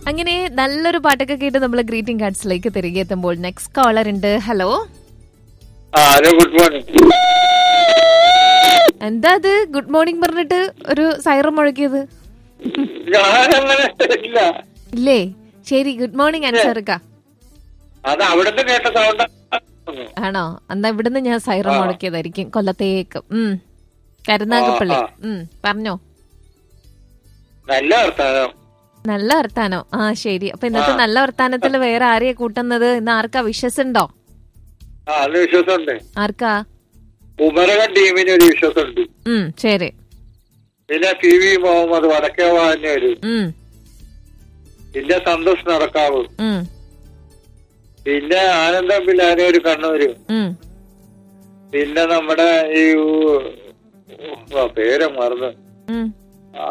അങ്ങനെ നല്ലൊരു പാട്ടൊക്കെ കേട്ട് നമ്മൾ ഗ്രീറ്റിംഗ് കാർഡ്സിലേക്ക് തിരികെ എത്തുമ്പോൾ നെക്സ്റ്റ് കോളർ ഉണ്ട് ഹലോ ആ ഹലോ ഗുഡ് മോർണിംഗ് എന്താ അത് ഗുഡ് മോർണിംഗ് പറഞ്ഞിട്ട് ഒരു സൈറം മുഴക്കിയത് ഞാനങ്ങനെ ഇല്ല ഇല്ലേ ശരി ഗുഡ് മോർണിംഗ് അൻസാർക്ക അത് അവിടുന്ന് കേട്ട സൗണ്ട് ആണോ എന്നാ ഇവിടുന്ന് ഞാൻ സൈറം ആ. മുഴക്കിയതായിരിക്കും കൊല്ലത്തേക്ക് ഉം കരുനാഗപ്പള്ളി ആ, ഉം പറഞ്ഞോ നല്ല വർത്താനം നല്ല വർത്താനോ ആ ശരി അപ്പൊ ഇന്നത്തെ ആ. നല്ല വർത്താനത്തിൽ വേറെ ആരെയാ കൂട്ടുന്നത് ഇന്ന് ആർക്കാ വിശ്വസുണ്ടോ ആ അത് വിശ്വാസമുണ്ട് ആർക്കാ ഉമരകൻ ടീമിന് ഒരു വിശ്വാസമുണ്ട് ഉം ശരി പിന്നെ പി വി മുഹമ്മദ് വടക്കേ വാഞ്ഞൂര് ഉം പിന്നെ സന്തോഷ് നടക്കാവ് ഉം പിന്നെ ആനന്ദം പിള്ളാനൂര് കണ്ണൂര് ഉം പിന്നെ നമ്മുടെ ഈ ഊ- ആ, പേര് മറന്നു ഉം ആ,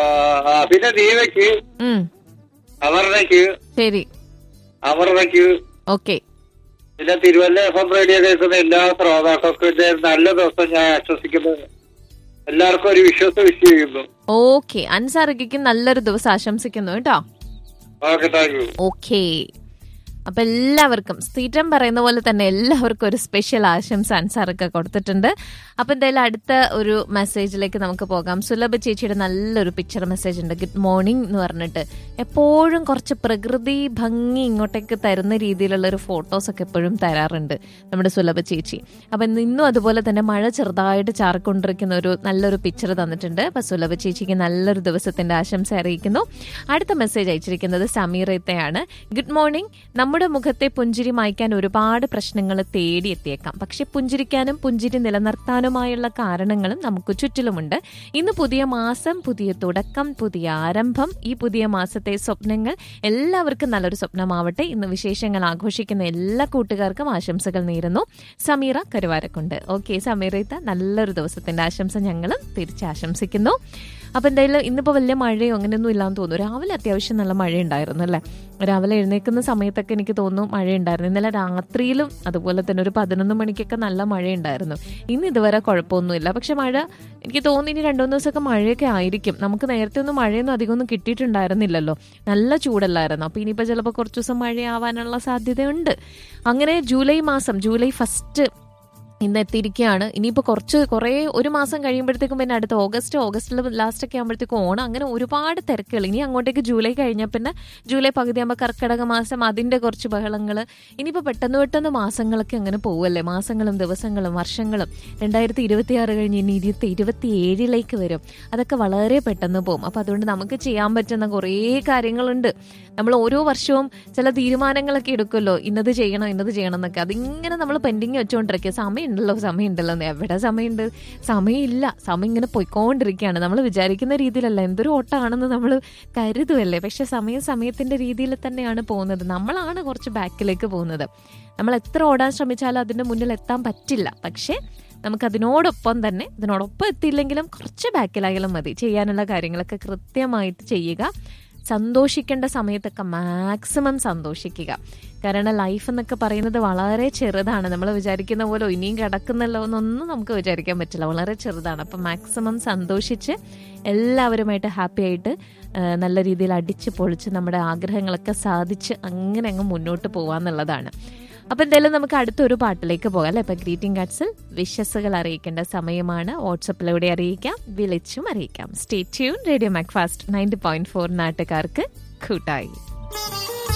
ആ, പിന്നെ ദീപയ്ക്ക് ഉം അമർണയ്ക്ക് ശരി അമർണയ്ക്ക് ഓക്കെ പിന്നെ തിരുവല്ല എഫ് എം റേഡിയോ കേൾക്കുന്ന എല്ലാ ശ്രോതാക്കൾക്കും ഇത് നല്ല ദിവസം ഞാൻ ആശ്വസിക്കുന്നു എല്ലാവർക്കും ഒരു വിശ്വാസം വിഷ് ചെയ്യുന്നു ഓക്കെ അൻസാറിക്കും നല്ലൊരു ദിവസം ആശംസിക്കുന്നു കേട്ടോ ഓക്കെ താങ്ക് യു ഓക്കെ അപ്പൊ എല്ലാവർക്കും സ്ഥിരം പറയുന്ന പോലെ തന്നെ എല്ലാവർക്കും ഒരു സ്പെഷ്യൽ ആശംസ അൻസാറൊക്കെ കൊടുത്തിട്ടുണ്ട് അപ്പൊ എന്തായാലും അടുത്ത ഒരു മെസ്സേജിലേക്ക് നമുക്ക് പോകാം സുലഭ ചേച്ചിയുടെ നല്ലൊരു പിക്ചർ മെസ്സേജ് ഉണ്ട് ഗുഡ് മോർണിംഗ് എന്ന് പറഞ്ഞിട്ട് എപ്പോഴും കുറച്ച് പ്രകൃതി ഭംഗി ഇങ്ങോട്ടേക്ക് തരുന്ന രീതിയിലുള്ള ഒരു ഫോട്ടോസ് ഒക്കെ എപ്പോഴും തരാറുണ്ട് നമ്മുടെ സുലഭ ചേച്ചി അപ്പൊ ഇന്ന് ഇന്നും അതുപോലെ തന്നെ മഴ ചെറുതായിട്ട് ചാറിക്കൊണ്ടിരിക്കുന്ന ഒരു നല്ലൊരു പിക്ചർ തന്നിട്ടുണ്ട് അപ്പൊ സുലഭ ചേച്ചിക്ക് നല്ലൊരു ദിവസത്തിന്റെ ആശംസ അറിയിക്കുന്നു അടുത്ത മെസ്സേജ് അയച്ചിരിക്കുന്നത് സമീറത്തെയാണ് ഗുഡ് മോർണിംഗ് നമ്മുടെ മുഖത്തെ പുഞ്ചിരി മായ്ക്കാൻ ഒരുപാട് പ്രശ്നങ്ങൾ തേടിയെത്തിയേക്കാം പക്ഷെ പുഞ്ചിരിക്കാനും പുഞ്ചിരി നിലനിർത്താനുമായുള്ള കാരണങ്ങളും നമുക്ക് ചുറ്റിലുമുണ്ട് ഇന്ന് പുതിയ മാസം പുതിയ തുടക്കം പുതിയ ആരംഭം ഈ പുതിയ മാസത്തെ സ്വപ്നങ്ങൾ എല്ലാവർക്കും നല്ലൊരു സ്വപ്നമാവട്ടെ ഇന്ന് വിശേഷങ്ങൾ ആഘോഷിക്കുന്ന എല്ലാ കൂട്ടുകാർക്കും ആശംസകൾ നേരുന്നു സമീറ കരുവാരക്കുണ്ട് ഓക്കെ സമീറത്ത നല്ലൊരു ദിവസത്തിന്റെ ആശംസ ഞങ്ങളും തിരിച്ചാശംസിക്കുന്നു അപ്പൊ എന്തായാലും ഇന്നിപ്പോ വലിയ മഴയോ അങ്ങനെയൊന്നും ഇല്ലാന്ന് തോന്നുന്നു രാവിലെ അത്യാവശ്യം നല്ല മഴ ഉണ്ടായിരുന്നു അല്ലേ രാവിലെ എഴുന്നേക്കുന്ന സമയത്തൊക്കെ എനിക്ക് തോന്നുന്നു മഴയുണ്ടായിരുന്നു ഇന്നലെ രാത്രിയിലും അതുപോലെ തന്നെ ഒരു പതിനൊന്ന് മണിക്കൊക്കെ നല്ല മഴയുണ്ടായിരുന്നു ഇന്ന് ഇതുവരെ കുഴപ്പമൊന്നുമില്ല പക്ഷെ മഴ എനിക്ക് തോന്നുന്നു ഇനി രണ്ടു മൂന്ന് ദിവസമൊക്കെ മഴയൊക്കെ ആയിരിക്കും നമുക്ക് നേരത്തെ ഒന്നും മഴയൊന്നും അധികമൊന്നും കിട്ടിയിട്ടുണ്ടായിരുന്നില്ലല്ലോ നല്ല ചൂടല്ലായിരുന്നു അപ്പൊ ഇനിയിപ്പോ ചിലപ്പോൾ കുറച്ച് ദിവസം മഴയാവാനുള്ള സാധ്യതയുണ്ട് അങ്ങനെ ജൂലൈ മാസം ജൂലൈ ഫസ്റ്റ് ഇന്ന് എത്തിയിരിക്കുകയാണ് ഇനിയിപ്പോൾ കുറച്ച് കുറേ ഒരു മാസം കഴിയുമ്പോഴത്തേക്കും പിന്നെ അടുത്ത ഓഗസ്റ്റ് ഓഗസ്റ്റിൽ ലാസ്റ്റ് ഒക്കെ ആകുമ്പോഴത്തേക്കും ഓണം അങ്ങനെ ഒരുപാട് തിരക്കുകൾ ഇനി അങ്ങോട്ടേക്ക് ജൂലൈ കഴിഞ്ഞാൽ പിന്നെ ജൂലൈ പകുതി ആകുമ്പോൾ കർക്കിടക മാസം അതിൻ്റെ കുറച്ച് ബഹളങ്ങൾ ഇനിയിപ്പോൾ പെട്ടെന്ന് പെട്ടെന്ന് മാസങ്ങളൊക്കെ അങ്ങനെ പോവല്ലേ മാസങ്ങളും ദിവസങ്ങളും വർഷങ്ങളും രണ്ടായിരത്തി ഇരുപത്തി ആറ് കഴിഞ്ഞ് ഇനി ഇരുപത്തി ഇരുപത്തി ഏഴിലേക്ക് വരും അതൊക്കെ വളരെ പെട്ടെന്ന് പോകും അപ്പോൾ അതുകൊണ്ട് നമുക്ക് ചെയ്യാൻ പറ്റുന്ന കുറേ കാര്യങ്ങളുണ്ട് നമ്മൾ ഓരോ വർഷവും ചില തീരുമാനങ്ങളൊക്കെ എടുക്കുമല്ലോ ഇന്നത് ചെയ്യണം ഇന്നത് ചെയ്യണം എന്നൊക്കെ അതിങ്ങനെ നമ്മൾ പെൻഡിങ് വെച്ചുകൊണ്ടിരിക്കുക സമയമുണ്ടല്ലോ സമയമുണ്ടല്ലോ എന്ന് എവിടെ സമയമുണ്ട് സമയമില്ല സമയം ഇങ്ങനെ പോയിക്കൊണ്ടിരിക്കുകയാണ് നമ്മൾ വിചാരിക്കുന്ന രീതിയിലല്ല എന്തൊരു ഓട്ടമാണെന്ന് നമ്മൾ കരുതുമല്ലേ പക്ഷെ സമയം സമയത്തിന്റെ രീതിയിൽ തന്നെയാണ് പോകുന്നത് നമ്മളാണ് കുറച്ച് ബാക്കിലേക്ക് പോകുന്നത് നമ്മൾ എത്ര ഓടാൻ ശ്രമിച്ചാലും അതിന്റെ മുന്നിൽ എത്താൻ പറ്റില്ല പക്ഷേ നമുക്ക് അതിനോടൊപ്പം തന്നെ ഇതിനോടൊപ്പം എത്തിയില്ലെങ്കിലും കുറച്ച് ബാക്കിലായാലും മതി ചെയ്യാനുള്ള കാര്യങ്ങളൊക്കെ കൃത്യമായിട്ട് ചെയ്യുക സന്തോഷിക്കേണ്ട സമയത്തൊക്കെ മാക്സിമം സന്തോഷിക്കുക കാരണം ലൈഫ് എന്നൊക്കെ പറയുന്നത് വളരെ ചെറുതാണ് നമ്മൾ വിചാരിക്കുന്ന പോലെ ഇനിയും കിടക്കുന്നല്ലോ എന്നൊന്നും നമുക്ക് വിചാരിക്കാൻ പറ്റില്ല വളരെ ചെറുതാണ് അപ്പം മാക്സിമം സന്തോഷിച്ച് എല്ലാവരുമായിട്ട് ഹാപ്പി ആയിട്ട് ആ, നല്ല രീതിയിൽ അടിച്ച് പൊളിച്ച് നമ്മുടെ ആഗ്രഹങ്ങളൊക്കെ സാധിച്ച് അങ്ങനെ അങ്ങ് മുന്നോട്ട് പോവാന്നുള്ളതാണ് അപ്പൊ എന്തായാലും നമുക്ക് അടുത്തൊരു പാട്ടിലേക്ക് പോകാം അല്ലെ ഇപ്പൊ ഗ്രീറ്റിംഗ് കാർഡ്സിൽ വിശ്വസുകൾ അറിയിക്കേണ്ട സമയമാണ് വാട്സപ്പിലൂടെ അറിയിക്കാം വിളിച്ചും അറിയിക്കാം stay tune radio Macfast ninety point four നാട്ടുകാർക്ക് കൂട്ടായി